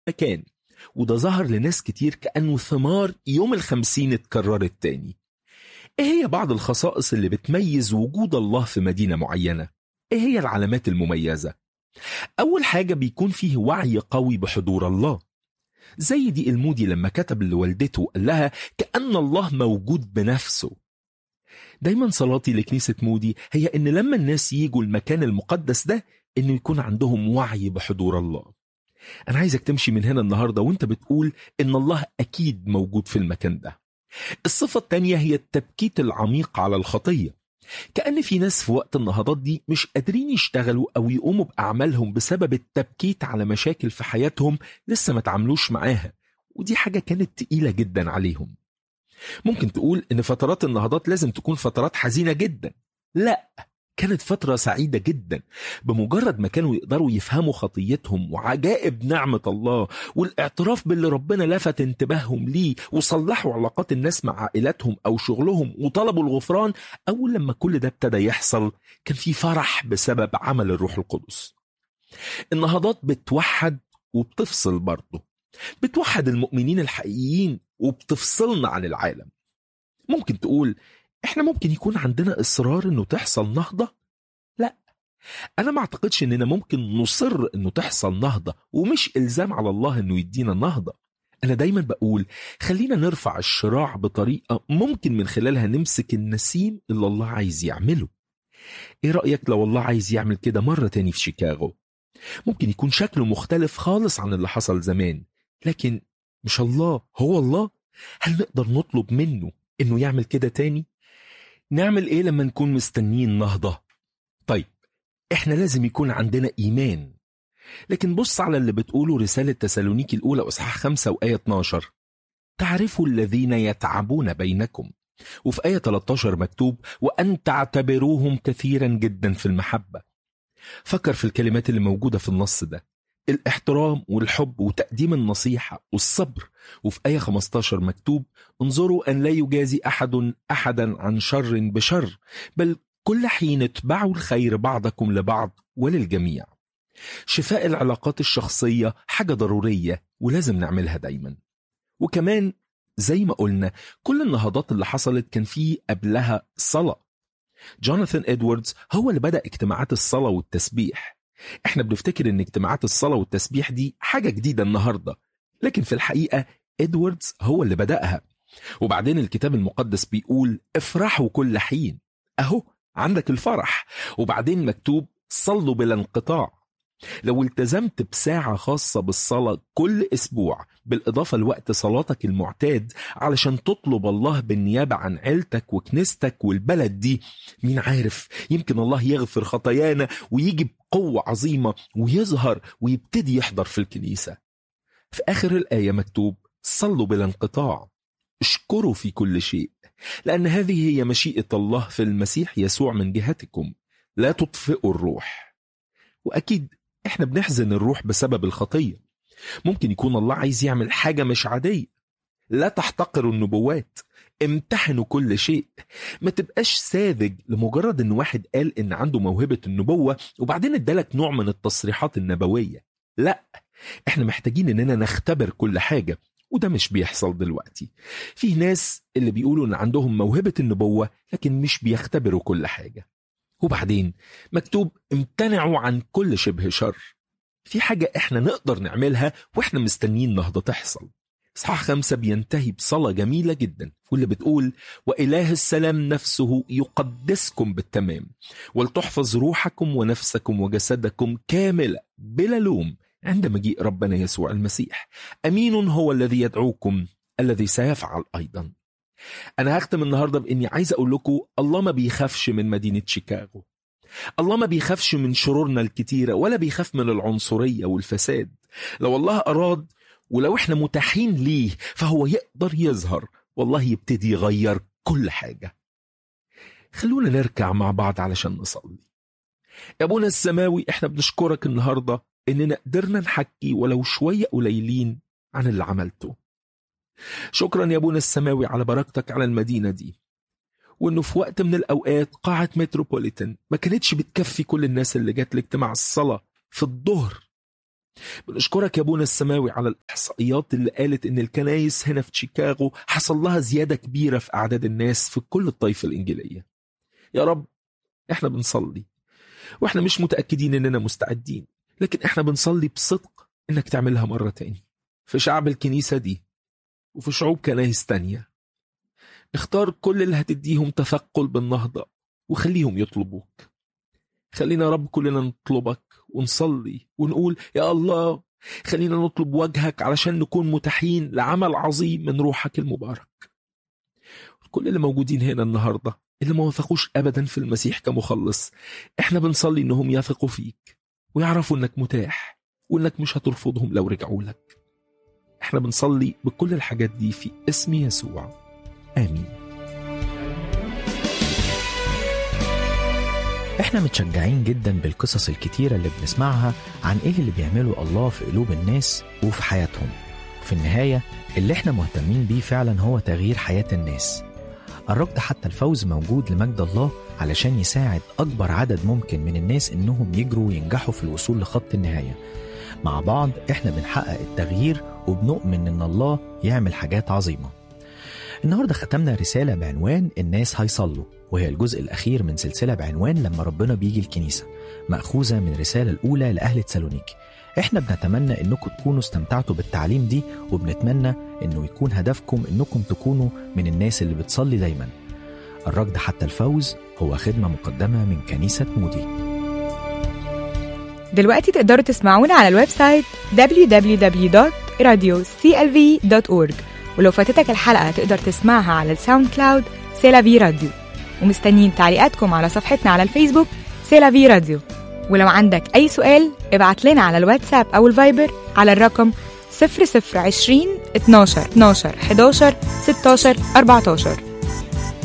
مكان وده ظهر لناس كتير كأنه ثمار يوم الخمسين اتكررت تاني ايه هي بعض الخصائص اللي بتميز وجود الله في مدينة معينة؟ ايه هي العلامات المميزة؟ أول حاجة بيكون فيه وعي قوي بحضور الله زي دي المودي لما كتب لوالدته قال لها كأن الله موجود بنفسه دايما صلاتي لكنيسة مودي هي إن لما الناس يجوا المكان المقدس ده إنه يكون عندهم وعي بحضور الله أنا عايزك تمشي من هنا النهاردة وانت بتقول إن الله أكيد موجود في المكان ده الصفة التانية هي التبكيت العميق على الخطية كأن في ناس في وقت النهضات دي مش قادرين يشتغلوا أو يقوموا بأعمالهم بسبب التبكيت على مشاكل في حياتهم لسه ما تعاملوش معاها ودي حاجة كانت تقيلة جدا عليهم ممكن تقول إن فترات النهضات لازم تكون فترات حزينة جدا لا كانت فترة سعيدة جدا بمجرد ما كانوا يقدروا يفهموا خطيتهم وعجائب نعمة الله والاعتراف باللي ربنا لفت انتباههم ليه وصلحوا علاقات الناس مع عائلاتهم أو شغلهم وطلبوا الغفران أول لما كل ده ابتدى يحصل كان في فرح بسبب عمل الروح القدس النهضات بتوحد وبتفصل برضه بتوحد المؤمنين الحقيقيين وبتفصلنا عن العالم ممكن تقول احنا ممكن يكون عندنا اصرار انه تحصل نهضه لا انا ما اعتقدش اننا ممكن نصر انه تحصل نهضه ومش الزام على الله انه يدينا نهضه انا دايما بقول خلينا نرفع الشراع بطريقه ممكن من خلالها نمسك النسيم اللي الله عايز يعمله ايه رايك لو الله عايز يعمل كده مره تاني في شيكاغو ممكن يكون شكله مختلف خالص عن اللي حصل زمان لكن مش الله هو الله هل نقدر نطلب منه انه يعمل كده تاني نعمل ايه لما نكون مستنيين نهضة طيب احنا لازم يكون عندنا ايمان لكن بص على اللي بتقوله رسالة تسالونيكي الأولى أصحاح 5 وآية 12 تعرفوا الذين يتعبون بينكم وفي آية 13 مكتوب وأن تعتبروهم كثيرا جدا في المحبة فكر في الكلمات اللي موجودة في النص ده الاحترام والحب وتقديم النصيحة والصبر وفي آية 15 مكتوب انظروا أن لا يجازي أحد أحدا عن شر بشر بل كل حين اتبعوا الخير بعضكم لبعض وللجميع شفاء العلاقات الشخصية حاجة ضرورية ولازم نعملها دايما وكمان زي ما قلنا كل النهضات اللي حصلت كان فيه قبلها صلاة جوناثان إدواردز هو اللي بدأ اجتماعات الصلاة والتسبيح احنا بنفتكر ان اجتماعات الصلاة والتسبيح دي حاجة جديدة النهاردة لكن في الحقيقة إدواردز هو اللي بدأها وبعدين الكتاب المقدس بيقول افرحوا كل حين اهو عندك الفرح وبعدين مكتوب صلوا بلا انقطاع لو التزمت بساعة خاصة بالصلاة كل أسبوع بالإضافة لوقت صلاتك المعتاد علشان تطلب الله بالنيابة عن عيلتك وكنيستك والبلد دي مين عارف يمكن الله يغفر خطايانا ويجي بقوة عظيمة ويظهر ويبتدي يحضر في الكنيسة في آخر الآية مكتوب صلوا بلا انقطاع اشكروا في كل شيء لأن هذه هي مشيئة الله في المسيح يسوع من جهتكم لا تطفئوا الروح وأكيد احنا بنحزن الروح بسبب الخطية ممكن يكون الله عايز يعمل حاجة مش عادية لا تحتقروا النبوات امتحنوا كل شيء ما تبقاش ساذج لمجرد ان واحد قال ان عنده موهبة النبوة وبعدين ادالك نوع من التصريحات النبوية لا احنا محتاجين اننا نختبر كل حاجة وده مش بيحصل دلوقتي في ناس اللي بيقولوا ان عندهم موهبة النبوة لكن مش بيختبروا كل حاجة وبعدين مكتوب امتنعوا عن كل شبه شر في حاجة احنا نقدر نعملها واحنا مستنيين نهضة تحصل إصحاح خمسة بينتهي بصلاة جميلة جدا واللي بتقول وإله السلام نفسه يقدسكم بالتمام ولتحفظ روحكم ونفسكم وجسدكم كاملة بلا لوم عند مجيء ربنا يسوع المسيح أمين هو الذي يدعوكم الذي سيفعل أيضا أنا هختم النهاردة بإني عايز أقول لكم الله ما بيخافش من مدينة شيكاغو الله ما بيخافش من شرورنا الكتيرة ولا بيخاف من العنصرية والفساد لو الله أراد ولو احنا متاحين ليه فهو يقدر يظهر والله يبتدي يغير كل حاجة خلونا نركع مع بعض علشان نصلي يا ابونا السماوي احنا بنشكرك النهاردة اننا قدرنا نحكي ولو شوية قليلين عن اللي عملته شكرا يا ابونا السماوي على بركتك على المدينة دي وانه في وقت من الاوقات قاعة متروبوليتان ما كانتش بتكفي كل الناس اللي جت لاجتماع الصلاة في الظهر بنشكرك يا ابونا السماوي على الاحصائيات اللي قالت ان الكنايس هنا في شيكاغو حصل لها زياده كبيره في اعداد الناس في كل الطائفه الانجيليه. يا رب احنا بنصلي واحنا مش متاكدين اننا مستعدين لكن احنا بنصلي بصدق انك تعملها مره تاني في شعب الكنيسه دي وفي شعوب كنايس تانية اختار كل اللي هتديهم تثقل بالنهضه وخليهم يطلبوك. خلينا يا رب كلنا نطلبك ونصلي ونقول يا الله خلينا نطلب وجهك علشان نكون متاحين لعمل عظيم من روحك المبارك كل اللي موجودين هنا النهاردة اللي ما وثقوش أبدا في المسيح كمخلص احنا بنصلي انهم يثقوا فيك ويعرفوا انك متاح وانك مش هترفضهم لو رجعوا لك احنا بنصلي بكل الحاجات دي في اسم يسوع آمين احنا متشجعين جدا بالقصص الكتيرة اللي بنسمعها عن ايه اللي بيعمله الله في قلوب الناس وفي حياتهم في النهاية اللي احنا مهتمين بيه فعلا هو تغيير حياة الناس الركض حتى الفوز موجود لمجد الله علشان يساعد أكبر عدد ممكن من الناس إنهم يجروا وينجحوا في الوصول لخط النهاية مع بعض احنا بنحقق التغيير وبنؤمن إن الله يعمل حاجات عظيمة النهارده ختمنا رسالة بعنوان الناس هيصلوا وهي الجزء الأخير من سلسلة بعنوان لما ربنا بيجي الكنيسة مأخوذة من الرسالة الأولى لأهل تسالونيكي احنا بنتمنى انكم تكونوا استمتعتوا بالتعليم دي وبنتمنى انه يكون هدفكم انكم تكونوا من الناس اللي بتصلي دايما الركض حتى الفوز هو خدمة مقدمة من كنيسة مودي دلوقتي تقدروا تسمعونا على الويب سايت www.radioclv.org ولو فاتتك الحلقة تقدر تسمعها على الساوند كلاود سيلافي راديو ومستنيين تعليقاتكم على صفحتنا على الفيسبوك سيلافي راديو ولو عندك أي سؤال ابعت لنا على الواتساب أو الفايبر على الرقم 0020 12 12 11 16 14